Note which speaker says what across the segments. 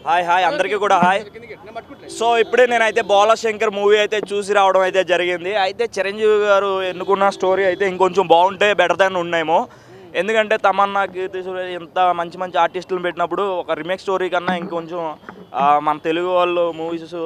Speaker 1: Hi hi అందరికీ కూడా hi so ఇప్పుడే నేనైతే బాలశంకర్ మూవీ అయితే చూసి రావడం అయితే జరిగింది అయితే చిరంజీవి గారు ఎన్నుకున్న స్టోరీ అయితే ఇంకొంచెం బాగుంటే బెటర్ దాన్ ఉన్నాయేమో ఎందుకంటే తమన్నా కీర్తి సురేష్ ఇంత మంచి మంచి ఆర్టిస్టులను పెట్టినప్పుడు ఒక రిమేక్ స్టోరీ కన్నా ఇంకొంచెం ఆ, మన తెలుగు వాళ్ళు మూవీస్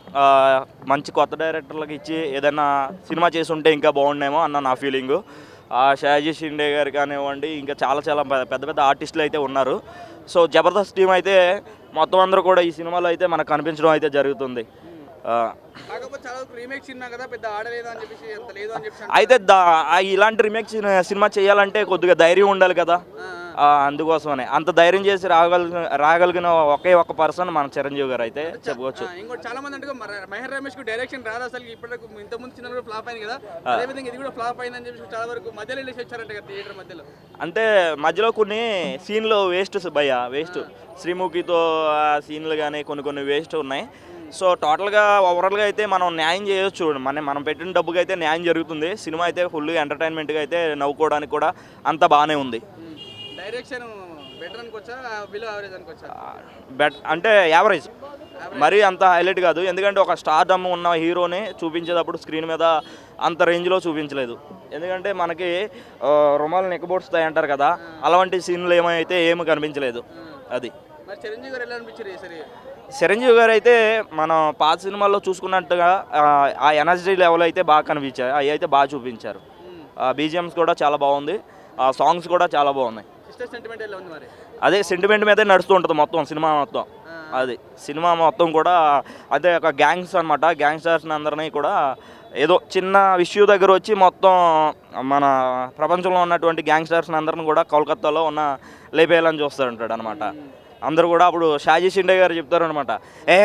Speaker 1: మంచి కొత్త డైరెక్టర్లకు ఇచ్చి ఏదైనా సినిమా చేసి ఉంటే ఇంకా బాగుండేమో అన్న నా ఫీలింగు షాజీ షిండే గారు కానివ్వండి ఇంకా చాలా చాలా పె- పెద్ద పెద్ద ఆర్టిస్టులు అయితే ఉన్నారు సో జబర్దస్త్ టీం అయితే మొత్తం అందరూ కూడా ఈ సినిమాలో అయితే మనకు కనిపించడం అయితే జరుగుతుంది ఆ,
Speaker 2: కాకపోతే చాలా రీమేక్ సినిమా కదా పెద్ద ఆడలేదు అని చెప్పేసి అంత లేదు అని చెప్పేసి
Speaker 1: అయితే దా ఆ ఇలాంటి రిమేక్ సినిమా చేయాలంటే కొద్దిగా ధైర్యం ఉండాలి కదా ఆ, అందుకోసమనే అంత ధైర్యం చేసి రాగలిగిన రాగలిగిన ఒకే ఒక పర్సన్ మన చిరంజీవి గారు అయితే చెప్పుకోవచ్చు
Speaker 2: ఆ, ఇంకోటి చాలా మంది అంటే మహేర్ రమేష్ కు డైరెక్షన్ రాదు అసలు ఇప్పటికి ఇంత ముందు సినిమా కూడా ఫ్లాప్ అయింది కదా అదే విధంగా ఇది కూడా ఫ్లాప్ అయిందని చెప్పేసి చాలా వరకు మధ్యలో వెళ్ళేసి వచ్చారంట కదా థియేటర్ మధ్యలో
Speaker 1: అంటే మధ్యలో కొన్ని సీన్లు వేస్ట్ భయ్య వేస్ట్ శ్రీముఖితో ఆ సీన్లు కానీ కొన్ని కొన్ని వేస్ట్ ఉన్నాయి సో టోటల్గా ఓవరాల్గా అయితే మనం న్యాయం చేయొచ్చు మన మనం పెట్టిన డబ్బుకి అయితే న్యాయం జరుగుతుంది సినిమా అయితే ఫుల్గా ఎంటర్టైన్మెంట్గా అయితే నవ్వుకోవడానికి కూడా అంత బాగానే ఉంది
Speaker 2: డైరెక్షన్ బెటర్ అనుకోవచ్చా బిలో యావరేజ్ అనుకోవచ్చా
Speaker 1: బెట్ అంటే యావరేజ్ మరీ అంత హైలైట్ కాదు ఎందుకంటే ఒక స్టార్డమ్ ఉన్న హీరోని చూపించేటప్పుడు స్క్రీన్ మీద అంత రేంజ్లో చూపించలేదు ఎందుకంటే మనకి ఆ, రుమాలు నిక్కబోడుస్తాయి అంటారు కదా అలాంటి సీన్లు ఏమైతే ఏమి కనిపించలేదు అది
Speaker 2: మరి చిరంజీవి గారు ఎలా అనిపించారు ఈసారి
Speaker 1: చిరంజీవి గారు అయితే మనం పాత సినిమాల్లో చూసుకున్నట్టుగా ఆ, ఆ ఎనర్జీ లెవెల్ అయితే బాగా కనిపించాయి అవి అయితే బాగా చూపించారు బీజిఎమ్స్ కూడా చాలా బాగుంది ఆ సాంగ్స్ కూడా చాలా బాగున్నాయి
Speaker 2: సిస్టర్ సెంటిమెంట్ ఎలా ఉంది మరి
Speaker 1: అదే సెంటిమెంట్ మీదే నడుస్తూ ఉంటుంది మొత్తం సినిమా మొత్తం అది సినిమా మొత్తం కూడా అదే ఒక గ్యాంగ్స్ అనమాట గ్యాంగ్స్టర్స్ అందరినీ కూడా ఏదో చిన్న ఇష్యూ దగ్గర వచ్చి మొత్తం మన ప్రపంచంలో ఉన్నటువంటి గ్యాంగ్స్టర్స్ అందరిని కూడా కోల్కత్తాలో ఉన్న లేపేయాలని చూస్తారంటాడు అనమాట అందరూ కూడా అప్పుడు షాజీ షిండే గారు చెప్తారు అనమాట
Speaker 3: ఏ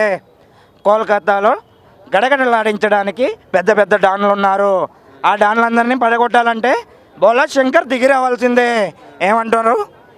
Speaker 3: కోల్కతాలో గడగడలాడించడానికి పెద్ద పెద్ద డాన్లు ఉన్నారు ఆ డాన్లందరినీ పడగొట్టాలంటే బోలా శంకర్ దిగి రావాల్సిందే ఏమంటారు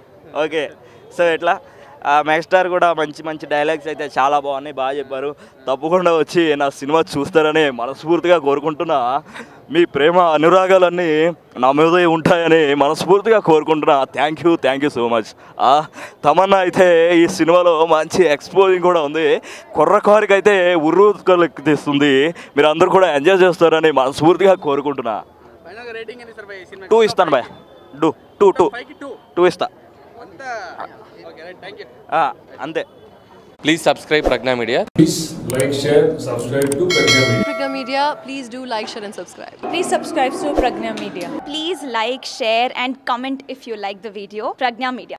Speaker 1: ఓకే సో ఇట్లా ఆ మెగాస్టార్ కూడా మంచి మంచి డైలాగ్స్ అయితే చాలా బాగున్నాయి బాగా చెప్పారు తప్పకుండా వచ్చి నా సినిమా చూస్తారని మనస్ఫూర్తిగా కోరుకుంటున్నా మీ ప్రేమ అనురాగాలన్నీ నా మీద ఉంటాయని మనస్ఫూర్తిగా కోరుకుంటున్నా thank you thank you so much Tamannaah అయితే ఈ సినిమాలో మంచి ఎక్స్పోజింగ్ కూడా ఉంది కుర్రకారికి అయితే ఉర్రూతుకెత్తిస్తుంది మీరు అందరూ కూడా ఎంజాయ్ చేస్తారని మనస్ఫూర్తిగా కోరుకుంటున్నా
Speaker 2: ఫైనల్ గా రేటింగ్ ఎంత ఇస్తారు భయ్ సినిమా
Speaker 1: టూ ఇస్తాను బాయ్ డూ టూ టూ
Speaker 2: ఫైవ్ కి టూ
Speaker 1: టూ ఇస్తా
Speaker 2: అంతా ఓకే రైట్ థ్యాంక్ యూ
Speaker 1: ఆ, అంతే
Speaker 4: Please subscribe Pragna Media.
Speaker 5: Please like, share, subscribe to Pragya Media.
Speaker 6: Pragya Media, please do like, share, and subscribe.
Speaker 7: Please subscribe to Pragna Media.
Speaker 8: Please like, share, and comment if you like the video. Pragna Media.